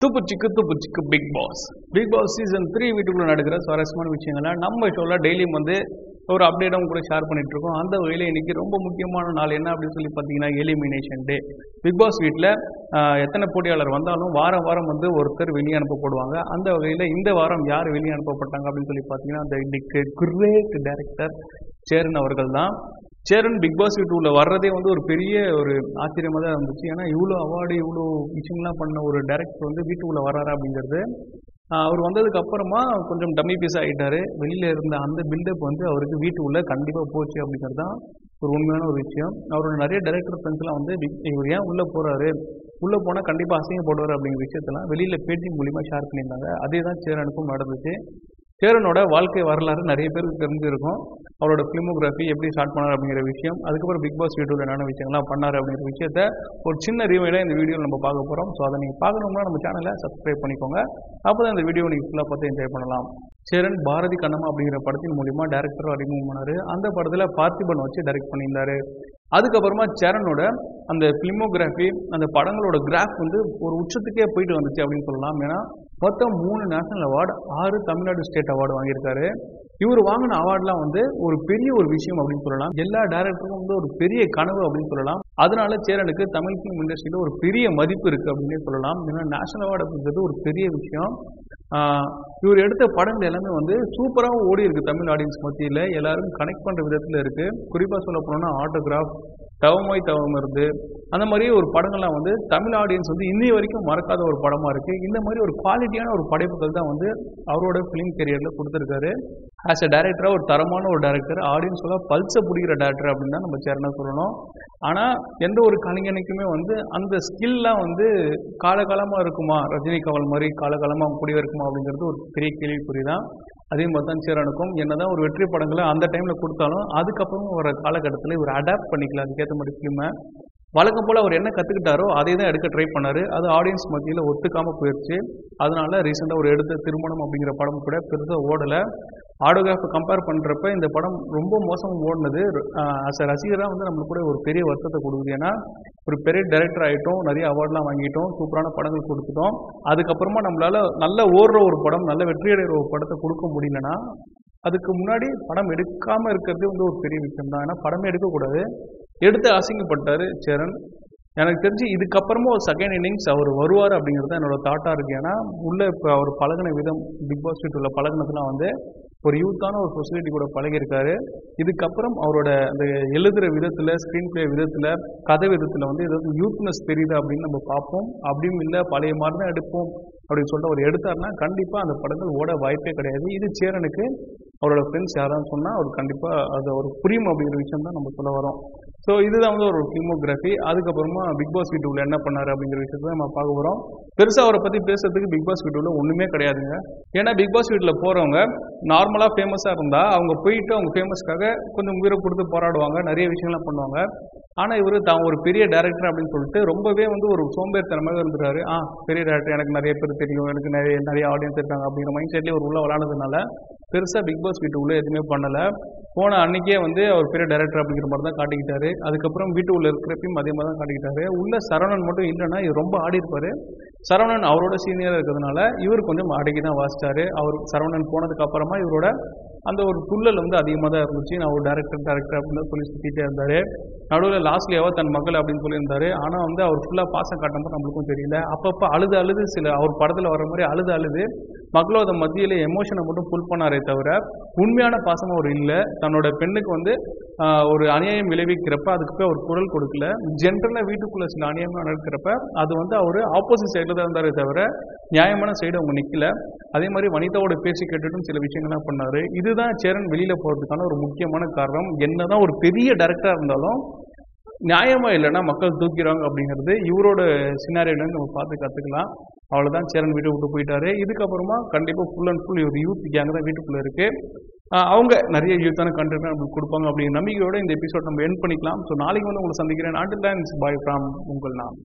துப்பு சிக்கு துப்பு சிக்கு big boss big boss season three வீட்டுக்குள்ள நடக்கிற சுவாரஸ்யமான விஷயங்களை நம்ம ஷோவில் டெய்லியும் வந்து ஒரு அப்டேட்டும் கூட ஷேர் பண்ணிட்டு இருக்கோம் அந்த வகையில் இன்னைக்கு ரொம்ப முக்கியமான நாள் என்ன அப்படின்னு சொல்லி பார்த்தீங்கன்னா எலிமினேஷன் டே பிக் பாஸ் வீட்டில் எத்தனை போட்டியாளர் வந்தாலும் வாரம் வாரம் வந்து ஒருத்தர் வெளியே அனுப்பப்படுவாங்க அந்த வகையில் இந்த வாரம் யார் வெளியே அனுப்பப்பட்டாங்க அப்படின்னு சொல்லி பார்த்தீங்கன்னா அந்த இன்னைக்கு கிரேட் டைரக்டர் சேரன் அவர்கள் தான் சேரன் பிக் பாஸ் வீட்டு உள்ள வர்றதே வந்து ஒரு பெரிய ஒரு ஆச்சரியமாக தான் இருந்துச்சு ஏன்னா இவ்வளோ அவார்டு இவ்வளோ விஷயங்கள்லாம் பண்ண ஒரு டேரக்டர் வந்து வீட்டுக்குள்ளே வர்றாரு அப்படிங்கிறது ஆஹ் அவர் வந்ததுக்கு அப்புறமா கொஞ்சம் டம்மி பீஸ் ஆகிட்டாரு வெளியில இருந்த அந்த பில்டப் வந்து அவருக்கு வீட்டுக்குள்ளே கண்டிப்பாக போச்சு அப்படிங்கிறது தான் ஒரு உண்மையான ஒரு விஷயம் அவரோட நிறைய டைரக்டர் ஃப்ரெண்ட்ஸ்லாம் வந்து big- இவர் ஏன் உள்ளே போறாரு உள்ளே போனால் கண்டிப்பாக அசிங்கப்படுவார் அப்படிங்கிற விஷயத்தெல்லாம் வெளியில் பேட்டி மூலியமாக ஷேர் பண்ணியிருந்தாங்க அதே தான் சேரனுக்கும் நடந்துச்சு சேரனோட வாழ்க்கை வரலாறு நிறைய பேருக்கு தெரிஞ்சிருக்கும் அவரோட ஃபிலிமோகிராஃபி எப்படி ஸ்டார்ட் பண்ணார் அப்படிங்கிற விஷயம் அதுக்கப்புறம் பிக் பாஸ் வீடியோவில் என்னென்ன விஷயங்கள்லாம் பண்ணார் அப்படிங்கிற விஷயத்த ஒரு சின்ன ரிவைல இந்த வீடியோவில் நம்ம பார்க்க போகிறோம் ஸோ அதை நீங்கள் பார்க்கணும்னா நம்ம சேனலை சப்ஸ்கிரைப் பண்ணிக்கோங்க அப்போ தான் இந்த வீடியோ நீங்கள் ஃபுல்லாக பார்த்து என்ஜாய் பண்ணலாம் சேரன் பாரதி கண்ணம்மா அப்படிங்கிற படத்தின் மூலியமா டேரக்டராக அறிமுகம் பண்ணாரு அந்த படத்தில் பார்த்திபன் வச்சு டைரக்ட் பண்ணியிருந்தாரு அதுக்கப்புறமா சேரனோட அந்த ஃபிலிமோகிராஃபி அந்த படங்களோட கிராஃப் வந்து ஒரு உச்சத்துக்கே போயிட்டு வந்துச்சு அப்படின்னு சொல்லலாம் ஏன்னா மொத்தம் மூணு நேஷனல் அவார்டு ஆறு தமிழ்நாடு ஸ்டேட் அவார்டு வாங்கியிருக்காரு இவர் வாங்கின அவார்ட்லாம் வந்து ஒரு பெரிய ஒரு விஷயம் அப்படின்னு சொல்லலாம் எல்லா டேரக்டருக்கும் வந்து ஒரு பெரிய கனவு அப்படின்னு சொல்லலாம் அதனால சேரனுக்கு தமிழ் ஃபிலிம் இண்டஸ்ட்ரியில் ஒரு பெரிய மதிப்பு இருக்கு அப்படின்னே சொல்லலாம் ஏன்னா நேஷனல் அவார்டு அப்படிங்கிறது ஒரு பெரிய விஷயம் ஆஹ் இவர் எடுத்த படங்கள் எல்லாமே வந்து சூப்பராகவும் ஓடி இருக்கு தமிழ் ஆடியன்ஸ் மத்தியில் எல்லாரும் கனெக்ட் பண்ணுற விதத்தில் இருக்கு குறிப்பாக சொல்ல போனோம்னா ஆட்டோகிராஃப் தவமாய் தவம் இருந்து அந்த மாதிரி ஒரு படங்கள்லாம் வந்து தமிழ் ஆடியன்ஸ் வந்து இன்னி வரைக்கும் மறக்காத ஒரு படமா இருக்கு இந்த மாதிரி ஒரு குவாலிட்டியான ஒரு படைப்புகள் தான் வந்து அவரோட ஃபிலிம் கெரியர்ல கொடுத்துருக்காரு ஆஸ் அ டேரக்டரா ஒரு தரமான ஒரு டேரக்டர் ஆடியன்ஸோட பல்ஸை பிடிக்கிற டேரக்டர் அப்படின்னு தான் நம்ம சேரனா சொல்லணும் ஆனா எந்த ஒரு கலைஞனுக்குமே வந்து அந்த ஸ்கில்லாம் வந்து காலகாலமா இருக்குமா ரஜினி கமல் மாதிரி காலகாலமா கூடிய இருக்குமா அப்படிங்கிறது ஒரு பெரிய கேள்விக்குறி தான் அதே மாதிரி தான் சேரனுக்கும் என்னதான் ஒரு வெற்றி படங்களை அந்த டைம்ல கொடுத்தாலும் அதுக்கப்புறம் வர காலகட்டத்தில் இவர் அடாப்ட் பண்ணிக்கல அதுக்கேற்ற மாதிரி ஃபிலிமை வழக்கம் போல் அவர் என்ன கற்றுக்கிட்டாரோ அதே தான் எடுக்க ட்ரை பண்ணாரு அது ஆடியன்ஸ் மத்தியில் ஒத்துக்காமல் போயிடுச்சு அதனால ரீசெண்டாக ஒரு எடுத்த திருமணம் அப்படிங்கிற படம் கூட பெருசாக ஓடலை ஆடோகிராஃபை கம்பேர் பண்ணுறப்ப இந்த படம் ரொம்ப மோசம் ஓடினது அஸ் அ ரசிகராக வந்து நம்மளுக்கு கூட ஒரு பெரிய வருத்தத்தை கொடுக்குது ஏன்னா ஒரு பெரிய டைரக்டர் ஆகிட்டோம் நிறைய அவார்ட்லாம் வாங்கிட்டோம் சூப்பரான படங்கள் கொடுத்துட்டோம் அதுக்கப்புறமா நம்மளால நல்ல ஓடுற ஒரு படம் நல்ல வெற்றியடைகிற ஒரு படத்தை கொடுக்க முடியலன்னா அதுக்கு முன்னாடி படம் எடுக்காம இருக்கிறது வந்து ஒரு பெரிய விஷயம் தான் ஏன்னா படமே எடுக்கக்கூடாது எடுத்து அசிங்கப்பட்டாரு சேரன் எனக்கு தெரிஞ்சு இதுக்கப்புறமா ஒரு செகண்ட் இன்னிங்ஸ் அவர் வருவார் அப்படிங்கிறது தான் என்னோட தாட்டாக இருக்கு ஏன்னா உள்ள இப்போ அவர் பழகின விதம் பிக் பாஸ் வீட் உள்ள பழகினதுலாம் வந்து ஒரு யூத்தான ஒரு சொசைட்டி கூட பழகியிருக்காரு இதுக்கப்புறம் அவரோட அந்த எழுதுகிற விதத்தில் ஸ்க்ரீன் பிளே விதத்தில் கதை விதத்தில் வந்து ஏதாவது யூத்னஸ் தெரியுதா அப்படின்னு நம்ம பார்ப்போம் அப்படியும் இல்லை பழைய மாதிரி தான் எடுப்போம் அப்படின்னு சொல்லிட்டு அவர் எடுத்தாருன்னா கண்டிப்பாக அந்த படங்கள் ஓட வாய்ப்பே கிடையாது இது சேரனுக்கு அவரோட ஃப்ரெண்ட்ஸ் யாராவது சொன்னால் அவர் கண்டிப்பாக அது ஒரு புரியும் அப்படிங்கிற விஷயம் தான் நம்ம சொல்ல வரோம் ஸோ இதுதான் வந்து ஒரு ஃபிலிமோகிராஃபி அதுக்கப்புறமா பிக் பாஸ் வீட்டுக்குள்ள என்ன பண்ணாரு அப்படிங்கிற விஷயத்தை நம்ம பார்க்க போகிறோம் பெருசாக அவரை பற்றி பேசுறதுக்கு பிக் பாஸ் வீட்டுக்குள்ள ஒன்றுமே கிடையாதுங்க ஏன்னா பிக் பாஸ் வீட்டில் போகிறவங்க நார்மலாக ஃபேமஸாக இருந்தால் அவங்க போயிட்டு அவங்க ஃபேமஸ்க்காக கொஞ்சம் உயிரை கொடுத்து போராடுவாங்க நிறைய விஷயங்கள்லாம் பண்ணுவாங்க ஆனால் இவர் தான் ஒரு பெரிய டேரக்டர் அப்படின்னு சொல்லிட்டு ரொம்பவே வந்து ஒரு சோம்பேறித்தனமாக இருந்துறாரு ஆ பெரிய டேரக்டர் எனக்கு நிறைய பேர் தெரியும் எனக்கு நிறைய நிறைய ஆடியன்ஸ் இருக்காங்க அப்படிங்கிற மைண்ட் செட்லேயே ஒரு உள்ள விளாண்டதுனால பெருசாக பிக் பாஸ் வீட்டுக்குள்ளே எதுவுமே பண்ணலை போன அன்னைக்கே வந்து அவர் பெரிய டைரக்டர் அப்படிங்கிற மாதிரி தான் காட்டிக்கிட்டாரு அதுக்கப்புறம் வீட்டு உள்ள இருக்கிறப்பையும் அதே மாதிரி தான் காட்டிக்கிட்டாரு உள்ள சரவணன் மட்டும் இல்லைன்னா இவர் ரொம்ப ஆடி இருப்பாரு சரவணன் அவரோட சீனியராக இருக்கிறதுனால இவர் கொஞ்சம் அடக்கி தான் வாசிச்சாரு அவர் சரவணன் போனதுக்கு அப்புறமா இவரோட அந்த ஒரு துள்ளல் வந்து அதிகமாக தான் இருந்துச்சு நான் ஒரு டேரக்டர் டேரக்டர் அப்படின்னு சொல்லி சுற்றிட்டே இருந்தாரு நடுவில் லாஸ்ட்லேயாவோ தன் மகள் அப்படின்னு சொல்லியிருந்தாரு ஆனால் வந்து அவர் ஃபுல்லாக பாசம் காட்டும்போது நம்மளுக்கும் தெரியல அப்பப்போ அழுது அழுது சில அவர் படத்தில் வர மாதிரி அழுது அழுது மக்களோட மத்தியில் எமோஷனை மட்டும் புல் பண்ணாரே தவிர உண்மையான பாசம் அவர் இல்லை தன்னோட பெண்ணுக்கு வந்து ஆஹ், ஒரு அநியாயம் விளைவிக்கிறப்ப அதுக்கு போய் அவர் குரல் கொடுக்கல ஜென்ரலாக வீட்டுக்குள்ள சில அநியாயம் நடக்கிறப்ப அது வந்து அவர் ஆப்போசிட் சைடில் தான் இருந்தாரே தவிர நியாயமான சைடு அவங்க நிற்கல அதே மாதிரி வனிதாவோட பேசி கேட்டுட்டும் சில விஷயங்கள்லாம் பண்ணாரு இதுதான் சேரன் வெளியில போறதுக்கான ஒரு முக்கியமான காரணம் என்னதான் ஒரு பெரிய டைரக்டரா இருந்தாலும் நியாயமா இல்லைன்னா மக்கள் தூக்கிடுவாங்க அப்படிங்கிறது இவரோட சினாரியோட நம்ம பார்த்து கற்றுக்கலாம் அவ்வளோதான் சேரன் வீட்டை விட்டு போயிட்டாரு இதுக்கப்புறமா கண்டிப்பாக ஃபுல் அண்ட் ஃபுல் ஒரு யூத் கேங் தான் வீட்டுக்குள்ளே இருக்கு ஆஹ் அவங்க நிறைய யூத்தான கண்டென்ட் நம்மளுக்கு கொடுப்பாங்க அப்படிங்கிற நம்பிக்கையோட இந்த எபிசோட் நம்ம என் பண்ணிக்கலாம் ஸோ நாளைக்கு வந்து உங்களை சந்திக்கிறேன் நாட்டு பாய் ஃப்ரம் உங்கள் நான்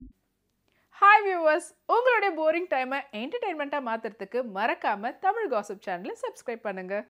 ஹாய் வியூவர்ஸ் உங்களுடைய போரிங் டைமை என்டர்டைன்மெண்ட்டாக மாற்றுறதுக்கு மறக்காமல் தமிழ் காசிப் சேனலை சப்ஸ்கிரைப் பண்ணுங்கள்